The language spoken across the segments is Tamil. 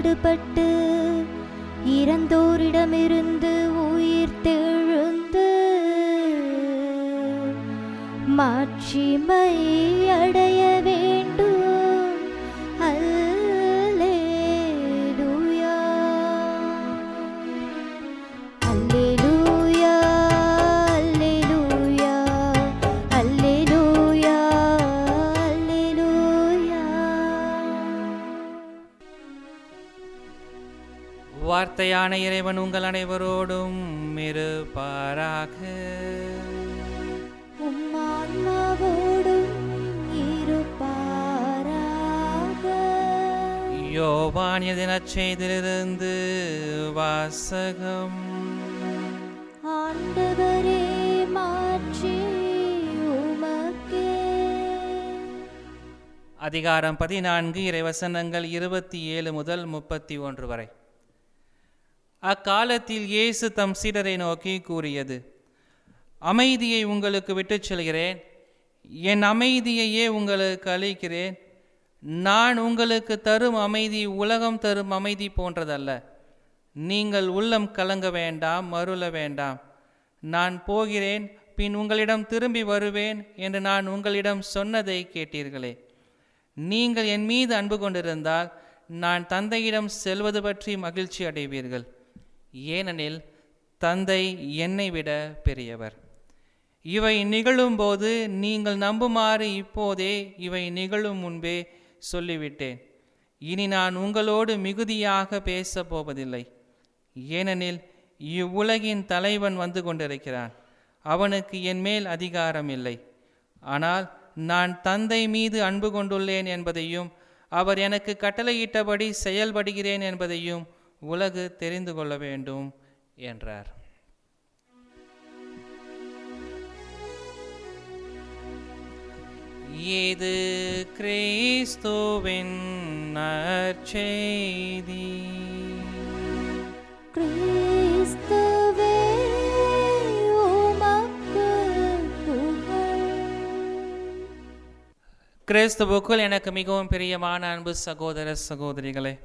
பாடுபட்டு இறந்தோரிடமிருந்து உயிர் தெழுந்து மாட்சிமை அடைய வேண்டும் அல்லேலூயா அல்லேலூயா அல்லேலூயா அல்லேலூயா அல்லேலூயா வார்த்தையான இறைவன் உங்கள் அனைவரோடும் இருப்பாராக உம்மான்மாவோடும் இருப்பாராக யோவான் எதினச் செய்திலிருந்து வாசகம் ஆண்டவரே மாற்றி உமக்கே அதிகாரம் பதினான்கு இறைவசனங்கள் இருபத்தி ஏழு முதல் முப்பத்தி ஒன்று வரை அக்காலத்தில் இயேசு தம் சீடரை நோக்கி கூறியது அமைதியை உங்களுக்கு விட்டுச் செல்கிறேன் என் அமைதியையே உங்களுக்கு அளிக்கிறேன் நான் உங்களுக்கு தரும் அமைதி உலகம் தரும் அமைதி போன்றதல்ல நீங்கள் உள்ளம் கலங்க வேண்டாம் மருள வேண்டாம் நான் போகிறேன் பின் உங்களிடம் திரும்பி வருவேன் என்று நான் உங்களிடம் சொன்னதை கேட்டீர்களே நீங்கள் என் மீது அன்பு கொண்டிருந்தால் நான் தந்தையிடம் செல்வது பற்றி மகிழ்ச்சி அடைவீர்கள் ஏனெனில் தந்தை என்னை விட பெரியவர் இவை நிகழும்போது நீங்கள் நம்புமாறு இப்போதே இவை நிகழும் முன்பே சொல்லிவிட்டேன் இனி நான் உங்களோடு மிகுதியாக பேசப் போவதில்லை ஏனெனில் இவ்வுலகின் தலைவன் வந்து கொண்டிருக்கிறான் அவனுக்கு என் மேல் அதிகாரம் இல்லை ஆனால் நான் தந்தை மீது அன்பு கொண்டுள்ளேன் என்பதையும் அவர் எனக்கு கட்டளையிட்டபடி செயல்படுகிறேன் என்பதையும் உலகு தெரிந்து கொள்ள வேண்டும் என்றார் இது கிறிஸ்துவின் நற்செய்தி கிறிஸ்துவே உமக்கு புகழ் கிறிஸ்துவுக்குள் எனக்கு மிகவும் பிரியமான அன்பு சகோதர சகோதரிகளே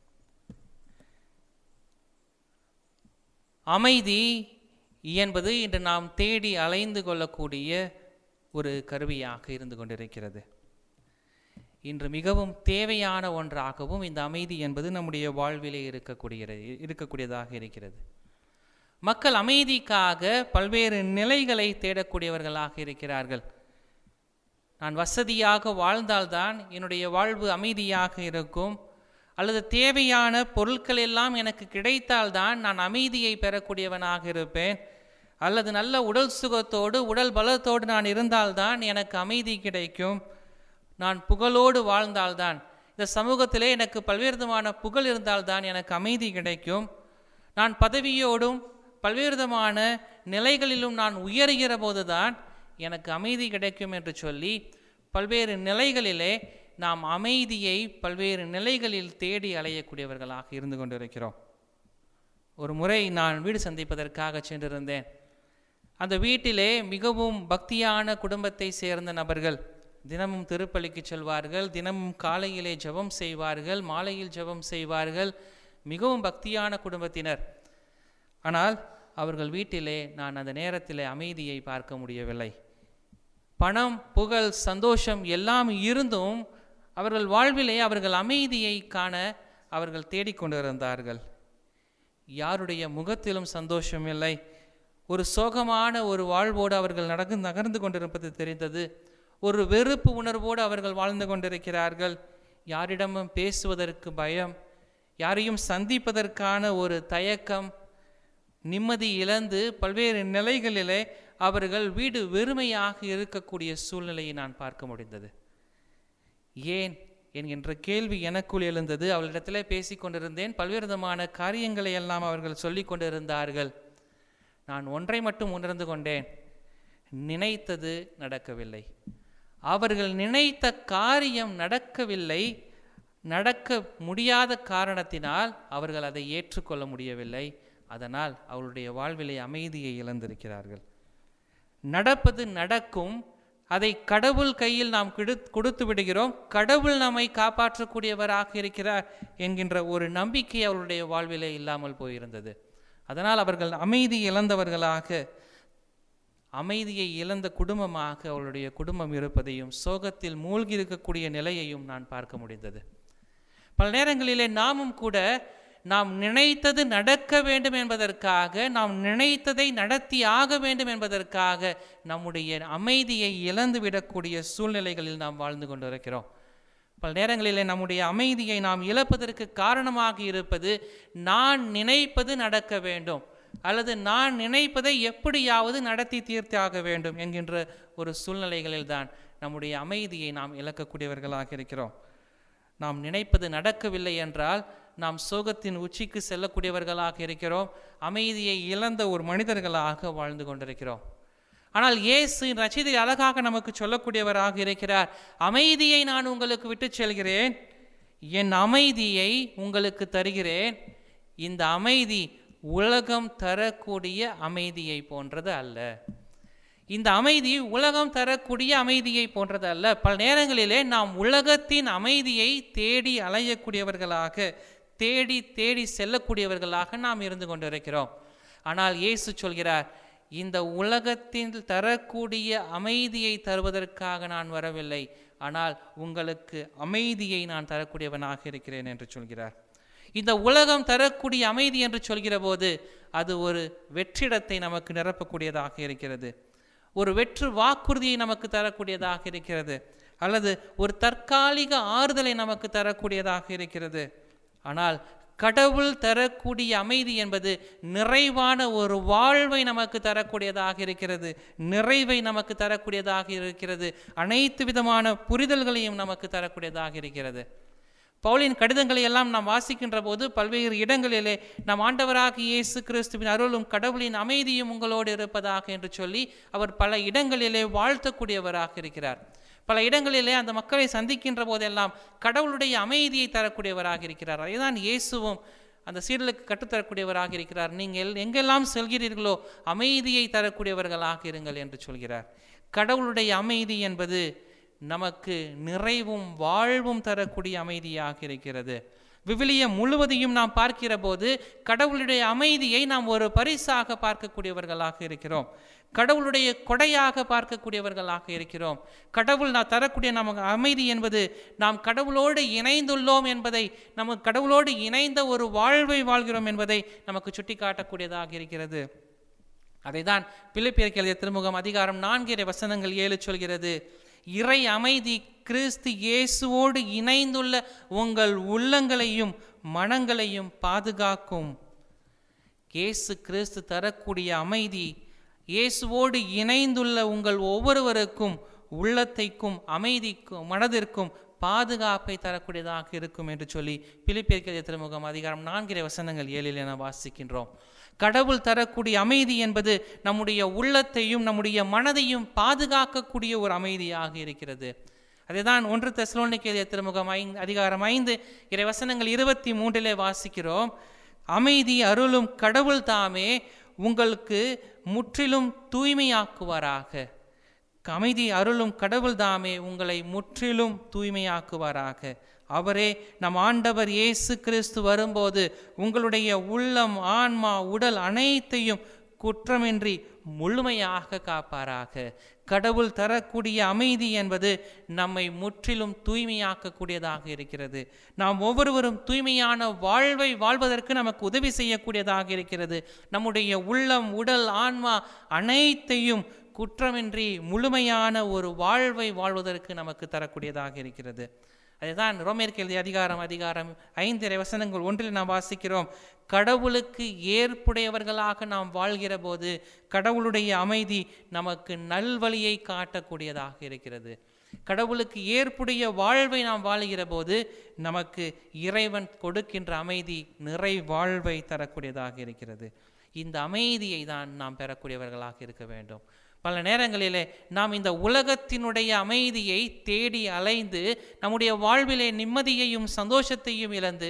அமைதி என்பது இன்று நாம் தேடி அலைந்து கொள்ளக்கூடிய ஒரு கருவியாக இருந்து கொண்டிருக்கிறது இன்று மிகவும் தேவையான ஒன்றாகவும் இந்த அமைதி என்பது நம்முடைய வாழ்விலே இருக்கக்கூடிய இருக்கக்கூடியதாக இருக்கிறது மக்கள் அமைதிக்காக பல்வேறு நிலைகளை தேடக்கூடியவர்களாக இருக்கிறார்கள் நான் வசதியாக வாழ்ந்தால்தான் என்னுடைய வாழ்வு அமைதியாக இருக்கும் அல்லது தேவையான பொருட்கள் எல்லாம் எனக்கு கிடைத்தால்தான் நான் அமைதியை பெறக்கூடியவனாக இருப்பேன் அல்லது நல்ல உடல் சுகத்தோடு உடல் பலத்தோடு நான் இருந்தால்தான் எனக்கு அமைதி கிடைக்கும் நான் புகழோடு வாழ்ந்தால்தான் இந்த சமூகத்திலே எனக்கு பல்வேறு விதமான புகழ் இருந்தால்தான் எனக்கு அமைதி கிடைக்கும் நான் பதவியோடும் பல்வேறு விதமான நிலைகளிலும் நான் உயர்கிற போதுதான் எனக்கு அமைதி கிடைக்கும் என்று சொல்லி பல்வேறு நிலைகளிலே நாம் அமைதியை பல்வேறு நிலைகளில் தேடி அலையக்கூடியவர்களாக இருந்து கொண்டிருக்கிறோம் ஒரு முறை நான் வீடு சந்திப்பதற்காக சென்றிருந்தேன் அந்த வீட்டிலே மிகவும் பக்தியான குடும்பத்தை சேர்ந்த நபர்கள் தினமும் திருப்பலிக்கு செல்வார்கள் தினமும் காலையிலே ஜெபம் செய்வார்கள் மாலையில் ஜெபம் செய்வார்கள் மிகவும் பக்தியான குடும்பத்தினர் ஆனால் அவர்கள் வீட்டிலே நான் அந்த நேரத்திலே அமைதியை பார்க்க முடியவில்லை பணம் புகழ் சந்தோஷம் எல்லாம் இருந்தும் அவர்கள் வாழ்விலே அவர்கள் அமைதியை காண அவர்கள் தேடிக்கொண்டிருந்தார்கள் யாருடைய முகத்திலும் சந்தோஷம் இல்லை ஒரு சோகமான ஒரு வாழ்வோடு அவர்கள் நடந்து நகர்ந்து கொண்டிருப்பது தெரிந்தது ஒரு வெறுப்பு உணர்வோடு அவர்கள் வாழ்ந்து கொண்டிருக்கிறார்கள் யாரிடமும் பேசுவதற்கு பயம் யாரையும் சந்திப்பதற்கான ஒரு தயக்கம் நிம்மதி இழந்து பல்வேறு நிலைகளிலே அவர்கள் வீடு வெறுமையாக இருக்கக்கூடிய சூழ்நிலையை நான் பார்க்க முடிந்தது ஏன் என்கின்ற கேள்வி எனக்குள் எழுந்தது அவளிடத்திலே பேசிக் கொண்டிருந்தேன் பல்வேறு விதமான காரியங்களை எல்லாம் அவர்கள் சொல்லிக் கொண்டிருந்தார்கள் நான் ஒன்றை மட்டும் உணர்ந்து கொண்டேன் நினைத்தது நடக்கவில்லை அவர்கள் நினைத்த காரியம் நடக்கவில்லை நடக்க முடியாத காரணத்தினால் அவர்கள் அதை ஏற்றுக்கொள்ள முடியவில்லை அதனால் அவளுடைய வாழ்விலே அமைதியை இழந்திருக்கிறார்கள் நடப்பது நடக்கும் அதை கடவுள் கையில் நாம் கிடு கொடுத்து விடுகிறோம் கடவுள் நம்மை காப்பாற்றக்கூடியவராக இருக்கிறார் என்கின்ற ஒரு நம்பிக்கை அவருடைய வாழ்விலே இல்லாமல் போயிருந்தது அதனால் அவர்கள் அமைதி இழந்தவர்களாக அமைதியை இழந்த குடும்பமாக அவளுடைய குடும்பம் இருப்பதையும் சோகத்தில் மூழ்கி இருக்கக்கூடிய நிலையையும் நான் பார்க்க முடிந்தது பல நேரங்களிலே நாமும் கூட நாம் நினைத்தது நடக்க வேண்டும் என்பதற்காக நாம் நினைத்ததை நடத்தி ஆக வேண்டும் என்பதற்காக நம்முடைய அமைதியை இழந்து விடக்கூடிய சூழ்நிலைகளில் நாம் வாழ்ந்து கொண்டிருக்கிறோம் பல நேரங்களிலே நம்முடைய அமைதியை நாம் இழப்பதற்கு காரணமாக இருப்பது நான் நினைப்பது நடக்க வேண்டும் அல்லது நான் நினைப்பதை எப்படியாவது நடத்தி தீர்த்தாக வேண்டும் என்கின்ற ஒரு சூழ்நிலைகளில் தான் நம்முடைய அமைதியை நாம் இழக்கக்கூடியவர்களாக இருக்கிறோம் நாம் நினைப்பது நடக்கவில்லை என்றால் நாம் சோகத்தின் உச்சிக்கு செல்லக்கூடியவர்களாக இருக்கிறோம் அமைதியை இழந்த ஒரு மனிதர்களாக வாழ்ந்து கொண்டிருக்கிறோம் ஆனால் இயேசு ரச்சிதை அழகாக நமக்கு சொல்லக்கூடியவராக இருக்கிறார் அமைதியை நான் உங்களுக்கு விட்டுச் செல்கிறேன் என் அமைதியை உங்களுக்கு தருகிறேன் இந்த அமைதி உலகம் தரக்கூடிய அமைதியை போன்றது அல்ல இந்த அமைதி உலகம் தரக்கூடிய அமைதியை போன்றது அல்ல பல நேரங்களிலே நாம் உலகத்தின் அமைதியை தேடி அலையக்கூடியவர்களாக தேடி தேடி செல்லக்கூடியவர்களாக நாம் இருந்து கொண்டிருக்கிறோம் ஆனால் இயேசு சொல்கிறார் இந்த உலகத்தில் தரக்கூடிய அமைதியை தருவதற்காக நான் வரவில்லை ஆனால் உங்களுக்கு அமைதியை நான் தரக்கூடியவனாக இருக்கிறேன் என்று சொல்கிறார் இந்த உலகம் தரக்கூடிய அமைதி என்று சொல்கிற போது அது ஒரு வெற்றிடத்தை நமக்கு நிரப்பக்கூடியதாக இருக்கிறது ஒரு வெற்று வாக்குறுதியை நமக்கு தரக்கூடியதாக இருக்கிறது அல்லது ஒரு தற்காலிக ஆறுதலை நமக்கு தரக்கூடியதாக இருக்கிறது ஆனால் கடவுள் தரக்கூடிய அமைதி என்பது நிறைவான ஒரு வாழ்வை நமக்கு தரக்கூடியதாக இருக்கிறது நிறைவை நமக்கு தரக்கூடியதாக இருக்கிறது அனைத்து விதமான புரிதல்களையும் நமக்கு தரக்கூடியதாக இருக்கிறது பவுலின் கடிதங்களை எல்லாம் நாம் வாசிக்கின்ற போது பல்வேறு இடங்களிலே நம் ஆண்டவராக இயேசு கிறிஸ்துவின் அருளும் கடவுளின் அமைதியும் உங்களோடு இருப்பதாக என்று சொல்லி அவர் பல இடங்களிலே வாழ்த்தக்கூடியவராக இருக்கிறார் பல இடங்களிலே அந்த மக்களை சந்திக்கின்ற போதெல்லாம் கடவுளுடைய அமைதியை தரக்கூடியவராக இருக்கிறார் அதுதான் இயேசுவும் அந்த சீடலுக்கு கற்றுத்தரக்கூடியவராக இருக்கிறார் நீங்கள் எங்கெல்லாம் செல்கிறீர்களோ அமைதியை தரக்கூடியவர்களாக இருங்கள் என்று சொல்கிறார் கடவுளுடைய அமைதி என்பது நமக்கு நிறைவும் வாழ்வும் தரக்கூடிய அமைதியாக இருக்கிறது விவிலியம் முழுவதையும் நாம் பார்க்கிற போது கடவுளுடைய அமைதியை நாம் ஒரு பரிசாக பார்க்கக்கூடியவர்களாக இருக்கிறோம் கடவுளுடைய கொடையாக பார்க்கக்கூடியவர்களாக இருக்கிறோம் கடவுள் நான் தரக்கூடிய நமக்கு அமைதி என்பது நாம் கடவுளோடு இணைந்துள்ளோம் என்பதை நம்ம கடவுளோடு இணைந்த ஒரு வாழ்வை வாழ்கிறோம் என்பதை நமக்கு சுட்டிக்காட்டக்கூடியதாக இருக்கிறது அதைதான் பிலிப்பியருக்கு எழுதிய திருமுகம் அதிகாரம் நான்கிற வசனங்கள் ஏழு சொல்கிறது இறை அமைதி கிறிஸ்து இயேசுவோடு இணைந்துள்ள உங்கள் உள்ளங்களையும் மனங்களையும் பாதுகாக்கும் இயேசு கிறிஸ்து தரக்கூடிய அமைதி இயேசுவோடு இணைந்துள்ள உங்கள் ஒவ்வொருவருக்கும் உள்ளத்தைக்கும் அமைதிக்கும் மனதிற்கும் பாதுகாப்பை தரக்கூடியதாக இருக்கும் என்று சொல்லி பிலிப்பியர்கள் திருமுகம் அதிகாரம் நான்கிற வசனங்கள் ஏழில் என வாசிக்கின்றோம் கடவுள் தரக்கூடிய அமைதி என்பது நம்முடைய உள்ளத்தையும் நம்முடைய மனதையும் பாதுகாக்கக்கூடிய ஒரு அமைதியாக இருக்கிறது அதுதான் ஒன்று தெசலோனிக்கு திருமுகம் ஐந்து அதிகாரம் ஐந்து இறை வசனங்கள் இருபத்தி மூன்றிலே வாசிக்கிறோம் அமைதி அருளும் கடவுள் தாமே உங்களுக்கு முற்றிலும் தூய்மையாக்குவாராக அமைதி அருளும் கடவுள் தாமே உங்களை முற்றிலும் தூய்மையாக்குவாராக அவரே நம் ஆண்டவர் இயேசு கிறிஸ்து வரும்போது உங்களுடைய உள்ளம் ஆன்மா உடல் அனைத்தையும் குற்றமின்றி முழுமையாக காப்பாராக கடவுள் தரக்கூடிய அமைதி என்பது நம்மை முற்றிலும் தூய்மையாக்கக்கூடியதாக இருக்கிறது நாம் ஒவ்வொருவரும் தூய்மையான வாழ்வை வாழ்வதற்கு நமக்கு உதவி செய்யக்கூடியதாக இருக்கிறது நம்முடைய உள்ளம் உடல் ஆன்மா அனைத்தையும் குற்றமின்றி முழுமையான ஒரு வாழ்வை வாழ்வதற்கு நமக்கு தரக்கூடியதாக இருக்கிறது அதுதான் ரோமேற்கு எழுதிய அதிகாரம் அதிகாரம் ஐந்து வசனங்கள் ஒன்றில் நாம் வாசிக்கிறோம் கடவுளுக்கு ஏற்புடையவர்களாக நாம் வாழ்கிற போது கடவுளுடைய அமைதி நமக்கு நல்வழியை காட்டக்கூடியதாக இருக்கிறது கடவுளுக்கு ஏற்புடைய வாழ்வை நாம் வாழுகிற போது நமக்கு இறைவன் கொடுக்கின்ற அமைதி நிறை வாழ்வை தரக்கூடியதாக இருக்கிறது இந்த அமைதியை தான் நாம் பெறக்கூடியவர்களாக இருக்க வேண்டும் பல நேரங்களிலே நாம் இந்த உலகத்தினுடைய அமைதியை தேடி அலைந்து நம்முடைய வாழ்விலே நிம்மதியையும் சந்தோஷத்தையும் இழந்து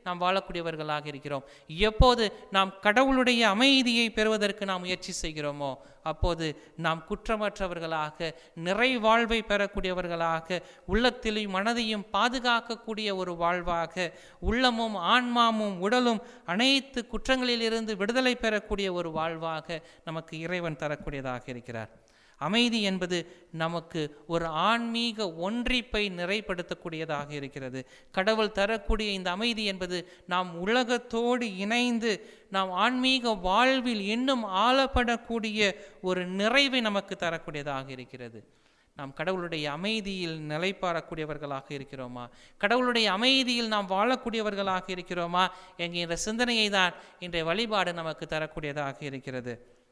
நாம் வாழக்கூடியவர்களாக இருக்கிறோம் எப்போது நாம் கடவுளுடைய அமைதியை பெறுவதற்கு நாம் முயற்சி செய்கிறோமோ அப்போது நாம் குற்றமற்றவர்களாக நிறைவாழ்வை பெறக்கூடியவர்களாக உள்ளத்திலையும் மனதையும் பாதுகாக்கக்கூடிய ஒரு வாழ்வாக உள்ளமும் ஆன்மாவும் உடலும் அனைத்து குற்றங்களிலிருந்து விடுதலை பெறக்கூடிய ஒரு வாழ்வாக நமக்கு இறைவன் தரக்கூடியதாக இருக்கிறார் அமைதி என்பது நமக்கு ஒரு ஆன்மீக ஒன்றிப்பை நிறைப்படுத்தக்கூடியதாக இருக்கிறது கடவுள் தரக்கூடிய இந்த அமைதி என்பது நாம் உலகத்தோடு இணைந்து நாம் ஆன்மீக வாழ்வில் இன்னும் ஆளப்படக்கூடிய ஒரு நிறைவை நமக்கு தரக்கூடியதாக இருக்கிறது நாம் கடவுளுடைய அமைதியில் நிலைப்பாறக்கூடியவர்களாக இருக்கிறோமா கடவுளுடைய அமைதியில் நாம் வாழக்கூடியவர்களாக இருக்கிறோமா என்கின்ற சிந்தனையை தான் இன்றைய வழிபாடு நமக்கு தரக்கூடியதாக இருக்கிறது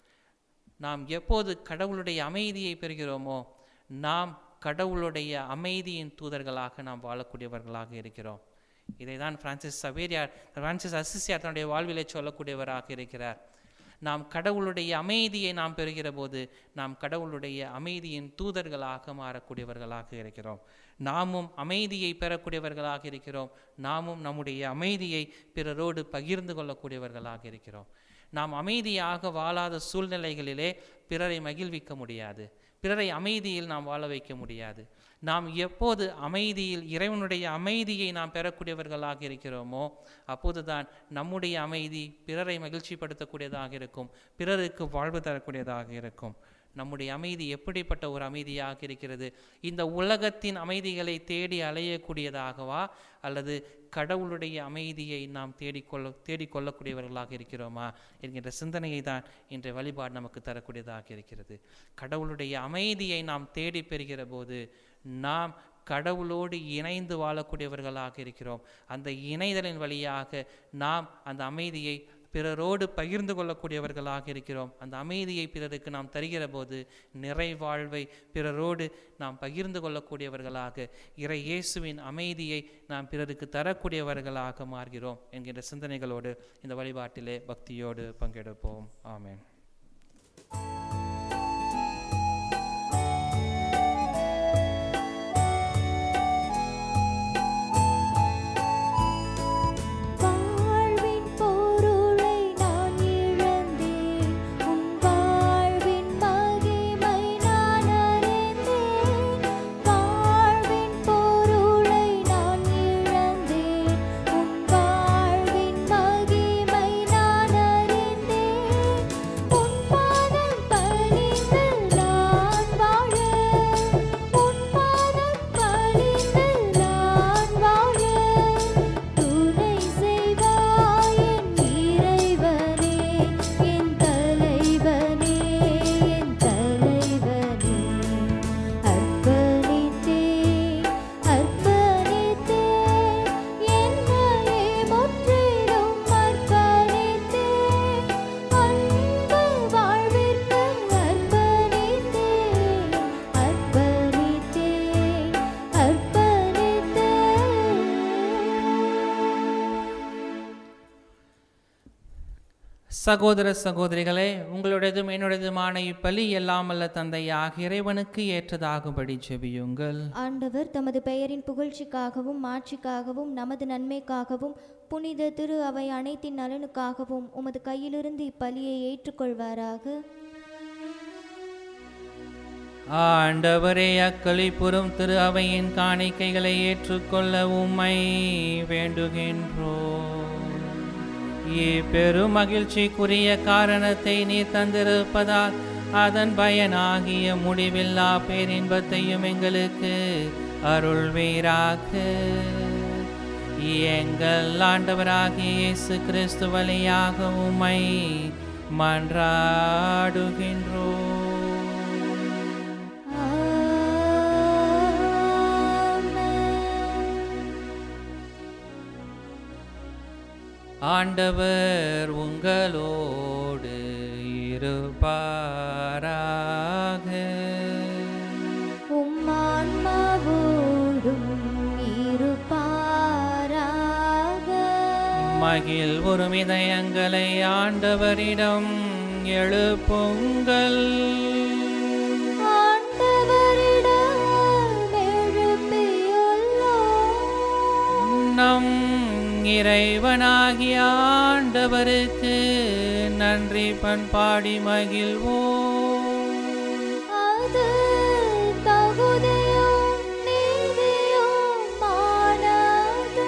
நாம் எப்போது கடவுளுடைய அமைதியை பெறுகிறோமோ நாம் கடவுளுடைய அமைதியின் தூதர்களாக நாம் வாழக்கூடியவர்களாக இருக்கிறோம் இதை தான் பிரான்சிஸ் சவேரியார் பிரான்சிஸ் அசிசியார் தன்னுடைய வாழ்விலே சொல்லக்கூடியவராக இருக்கிறார் நாம் கடவுளுடைய அமைதியை நாம் பெறுகிற போது நாம் கடவுளுடைய அமைதியின் தூதர்களாக மாறக்கூடியவர்களாக இருக்கிறோம் நாமும் அமைதியை பெறக்கூடியவர்களாக இருக்கிறோம் நாமும் நம்முடைய அமைதியை பிறரோடு பகிர்ந்து கொள்ளக்கூடியவர்களாக இருக்கிறோம் நாம் அமைதியாக வாழாத சூழ்நிலைகளிலே பிறரை மகிழ்விக்க முடியாது பிறரை அமைதியில் நாம் வாழ வைக்க முடியாது நாம் எப்போது அமைதியில் இறைவனுடைய அமைதியை நாம் பெறக்கூடியவர்களாக இருக்கிறோமோ அப்போதுதான் நம்முடைய அமைதி பிறரை மகிழ்ச்சிப்படுத்தக்கூடியதாக இருக்கும் பிறருக்கு வாழ்வு தரக்கூடியதாக இருக்கும் நம்முடைய அமைதி எப்படிப்பட்ட ஒரு அமைதியாக இருக்கிறது இந்த உலகத்தின் அமைதிகளை தேடி அலையக்கூடியதாகவா அல்லது கடவுளுடைய அமைதியை நாம் தேடிக்கொள்ள தேடிக்கொள்ளக்கூடியவர்களாக இருக்கிறோமா என்கின்ற சிந்தனையை தான் இன்றைய வழிபாடு நமக்கு தரக்கூடியதாக இருக்கிறது கடவுளுடைய அமைதியை நாம் தேடி பெறுகிற போது நாம் கடவுளோடு இணைந்து வாழக்கூடியவர்களாக இருக்கிறோம் அந்த இணைதலின் வழியாக நாம் அந்த அமைதியை பிறரோடு பகிர்ந்து கொள்ளக்கூடியவர்களாக இருக்கிறோம் அந்த அமைதியை பிறருக்கு நாம் தருகிற போது நிறைவாழ்வை பிறரோடு நாம் பகிர்ந்து கொள்ளக்கூடியவர்களாக இறை இயேசுவின் அமைதியை நாம் பிறருக்கு தரக்கூடியவர்களாக மாறுகிறோம் என்கின்ற சிந்தனைகளோடு இந்த வழிபாட்டிலே பக்தியோடு பங்கெடுப்போம் ஆமென் வாழ்வின் பொருளை நான் இழந்தேன் உன் வாழ்வின் மகிமை நான் அறிந்தேன் வாழ்வின் பொருளை நான் இழந்தேன் உன் வாழ்வின் மகிமை நான் அறிந்தேன் உன் பாதம் பணிந்து நான் வாழ உன் பாதம் பணிந்து நான் வாழ துணை செய்வாய் என் இறைவனே என் தலைவனே என் தலைவனே அர்ப்பணித்தேன் அர்ப்பணித்தேன் என்னையே முற்றிலும் அர்ப்பணித்தேன் அன்பு வாழ்விற்கு அர்ப்பணித்தேன் அர்ப்பணித்தேன் அர்ப்பணித்தேன் சகோதர சகோதரிகளே உங்களுடையதும் என்னுடையதுமான இப்பலி எல்லாம் அல்ல தந்தையாக இறைவனுக்கு ஏற்றதாகும்படி செவியுங்கள் ஆண்டவர் தமது பெயரின் புகழ்ச்சிக்காகவும் மாட்சிக்காகவும் நமது நன்மைக்காகவும் புனித திரு அவை அனைத்தின் நலனுக்காகவும் உமது கையிலிருந்து இப்பலியை ஏற்றுக்கொள்வாராக ஆண்டவரே அக்களிப்புறும் திரு அவையின் காணிக்கைகளை ஏற்றுக்கொள்ள உம்மை வேண்டுகின்றோம் பெரும் மகிழ்ச்சிக்குரிய காரணத்தை நீ தந்திருப்பதால் அதன் பயனாகிய முடிவில்லா பேரின்பத்தையும் எங்களுக்கு அருள்வீராக எங்கள் ஆண்டவராகிய இயேசு கிறிஸ்து வழியாக உம்மை மன்றாடுகின்றோம் ஆண்டவர் உங்களோடு இருப்பாராக உம்மான்மாவோடும் இருப்பாராக மகிழ் ஒரு இதயங்களை ஆண்டவரிடம் எழுப்புங்கள் ஆண்டவரிடம் எழுப்பியுள்ளோம் நம் இறைவனாகிய ஆண்டவருக்கு நன்றி பண்பாடி மகிழ்வோம் அது தகுதியும் நீதியுமானது.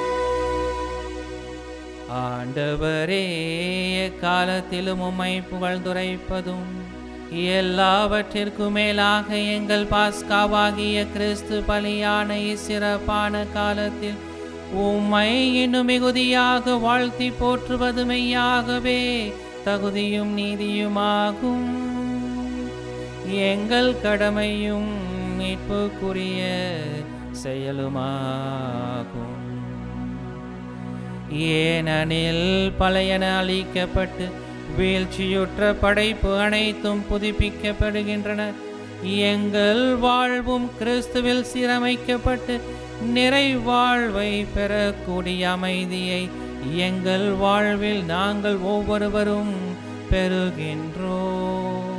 ஆண்டவரே காலத்திலும் உம்மை புகழ்ந்துரைப்பதும் எல்லாவற்றிற்கும் மேலாக எங்கள் பாஸ்காவாகிய கிறிஸ்து பலியான இச்சிறப்பான காலத்தில் உம்மை இன்னும் மிகுதியாக வாழ்த்தி போற்றுவது மெய்யாகவே தகுதியும் நீதியுமாகும் எங்கள் கடமையும் மீட்புக்குரிய செயலுமாகும் ஏனெனில் பழையன அழிக்கப்பட்டு வீழ்ச்சியுற்ற படைப்பு அனைத்தும் புதுப்பிக்கப்படுகின்றன எங்கள் வாழ்வும் கிறிஸ்துவில் சீரமைக்கப்பட்டு நிறைவாழ்வை பெறக்கூடிய அமைதியை எங்கள் வாழ்வில் நாங்கள் ஒவ்வொருவரும் பெறுகின்றோம்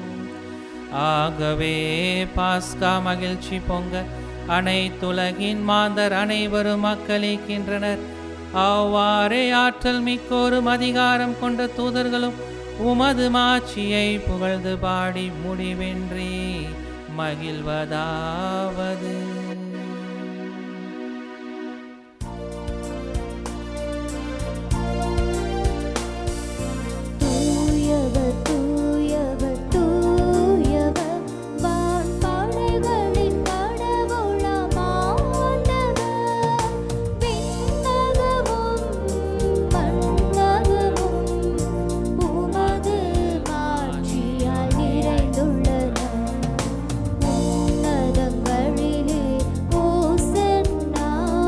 ஆகவே பாஸ்கா மகிழ்ச்சி பொங்க அனைத்துலகின் மாந்தர் அனைவரும் மக்களிக்கின்றனர் அவ்வாறே ஆற்றல் மிக்கோரும் அதிகாரம் கொண்ட தூதர்களும் உமது மாட்சியை புகழ்ந்து பாடி முடிவின்றி மகிழ்வதாவது தூயவர் தூயவர் தூயவர் வான்படைகளின் கடவுளாம் ஆண்டவர். விண்ணகமும் மண்ணகமும் உமது மாட்சியால் நிறைந்துள்ளன. உன்னதங்களிலே ஓசன்னா,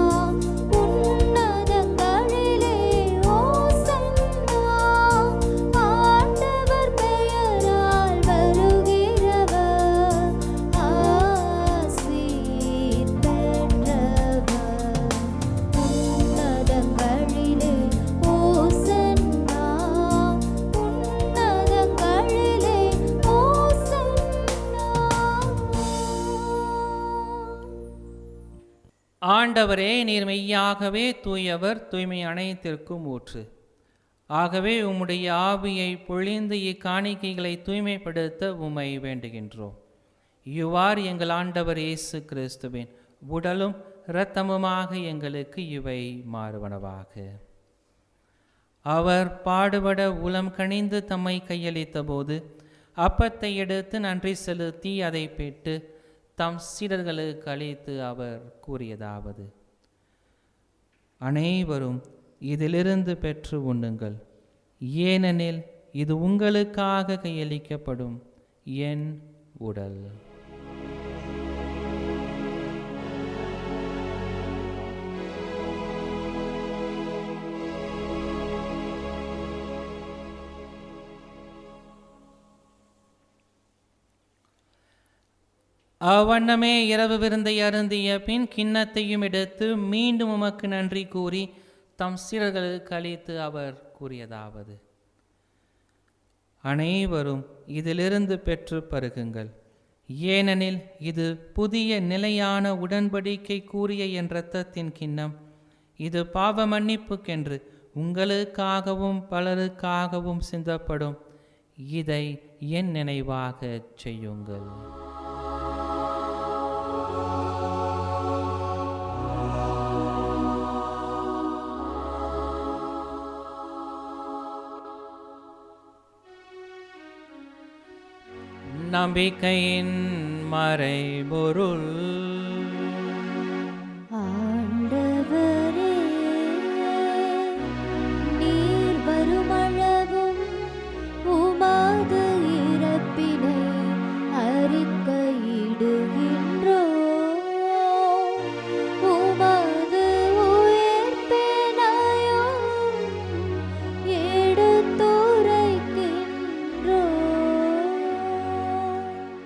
உன்னதங்களிலே ஓசன்னா. ஆண்டவர் பெயரால் வருகிறவர் ஆசீர் பெற்றவர். உன்னதங்களிலே ஓசன்னா, உன்னதங்களிலே ஓசன்னா. ஆண்டவரே நீர் மெய்யாகவே தூயவர் தூய்மை அனைத்திற்கும் ஊற்று ஆகவே உம்முடைய ஆவியை பொழிந்து இக்காணிக்கைகளை தூய்மைப்படுத்த உம்மை வேண்டுகின்றோம் இவ்வாறு எங்கள் ஆண்டவர் இயேசு கிறிஸ்துவின் உடலும் இரத்தமுமாக எங்களுக்கு இவை மாறுவனவாக அவர் பாடுபட உளம் கனிந்து தம்மை கையளித்த போது அப்பத்தை எடுத்து நன்றி செலுத்தி அதை பெற்று தம் சீடர்களுக்கு அளித்து அவர் கூறியதாவது அனைவரும் இதிலிருந்து பெற்று உண்ணுங்கள் ஏனெனில் இது உங்களுக்காக கையளிக்கப்படும் என் உடல் அவ்வண்ணமே இரவு விருந்தை அருந்திய பின் கிண்ணத்தையும் எடுத்து மீண்டும் உமக்கு நன்றி கூறி தம் சீடர்களுக்கு அளித்து அவர் கூறியதாவது அனைவரும் இதிலிருந்து பெற்று பருகுங்கள் ஏனெனில் இது புதிய நிலையான உடன்படிக்கை கூறிய என் இரத்தத்தின் கிண்ணம் இது பாவ மன்னிப்புக்கென்று உங்களுக்காகவும் பலருக்காகவும் சிந்தப்படும் இதை என் நினைவாகச் செய்யுங்கள் நம்பிக்கையின் மறைபொருள் ஆண்டவரே நீர் வருமளவும் உமது இறப்பினை அறிக்கையிடுகின்றோ உமது உயிர்ப்பினையும் எடுத்துரைக்கின்றோ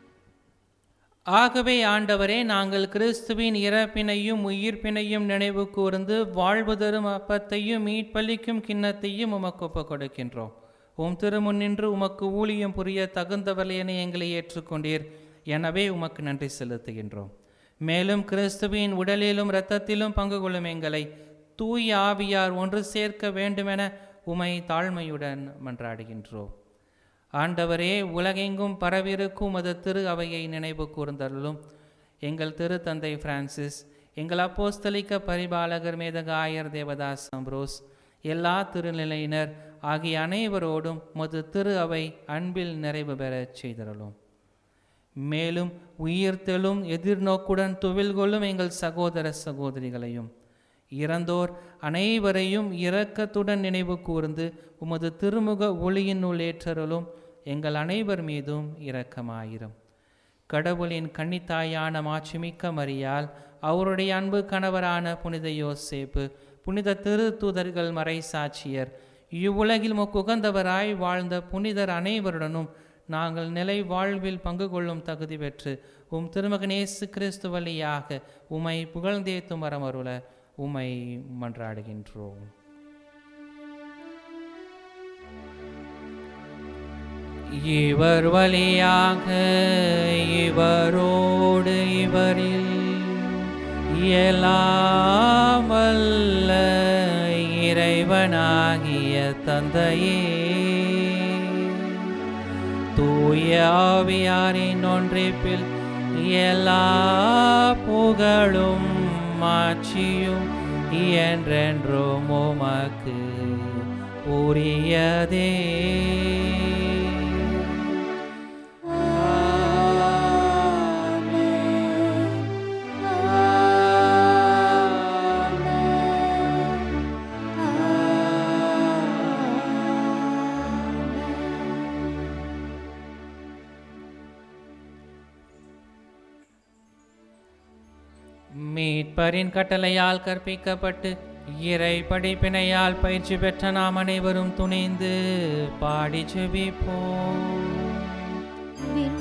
ஆகவே ஆண்டவரே நாங்கள் கிறிஸ்துவின் இறப்பினையும் உயிர்ப்பினையும் நினைவு கூர்ந்து வாழ்வு தரும் அப்பத்தையும் மீட்பளிக்கும் கிண்ணத்தையும் உமக்கு ஒப்புக் கொடுக்கின்றோம் உம் திருமுன்னின்று உமக்கு ஊழியம் புரிய தகுந்தவர்கள் என எங்களை ஏற்றுக்கொண்டீர் எனவே உமக்கு நன்றி செலுத்துகின்றோம் மேலும் கிறிஸ்துவின் உடலிலும் இரத்தத்திலும் பங்கு கொள்ளும் எங்களை தூய ஆவியார் ஒன்று சேர்க்க வேண்டுமென உமை தாழ்மையுடன் மன்றாடுகின்றோம் ஆண்டவரே உலகெங்கும் பரவிருக்கும் அது திரு அவையை நினைவு கூர்ந்தருளும் எங்கள் திரு தந்தை பிரான்சிஸ் எங்கள் அப்போஸ்தலிக்க பரிபாலகர் மேதகாயர் தேவதாஸ் அம்ப்ரோஸ் எல்லா திருநிலையினர் ஆகிய அனைவரோடும் மது திரு அவை அன்பில் நிறைவு பெறச் செய்தருளும் மேலும் உயிர்த்தெழும் எதிர்நோக்குடன் துவில் கொள்ளும் எங்கள் சகோதர சகோதரிகளையும் இறந்தோர் அனைவரையும் இரக்கத்துடன் நினைவு கூர்ந்து உமது திருமுக ஒளியினுள் ஏற்றருளும் எங்கள் அனைவர் மீதும் இரக்கமாயிரும் கடவுளின் கன்னித்தாயான மாட்சிமிக்க மரியால் அவருடைய அன்பு கணவரான புனித யோசேப்பு புனித திரு தூதர்கள் மறை சாட்சியர் இவ்வுலகில் முக்குகந்தவராய் வாழ்ந்த புனிதர் அனைவருடனும் நாங்கள் நிலை வாழ்வில் பங்கு கொள்ளும் தகுதி பெற்று உம் திருமகனேசு கிறிஸ்து வழியாக உமை புகழ்ந்தேத்தும் வரமருள உமை மன்றாடுகின்றோம் இவர் வழியாக இவரோடு இவரில் எல்லாம் வல்ல இறைவனாகிய தந்தையே தூய ஆவியாரின் ஒன்றிப்பில் எல்லா புகழும் மாட்சியும் என்றென்றும் உமக்கு உரியதே மீட்பரின் கட்டளையால் கற்பிக்கப்பட்டு இறை படிப்பினையால் பயிற்சி பெற்ற நாம் அனைவரும் துணிந்து பாடி செபிப்போம் விண்ண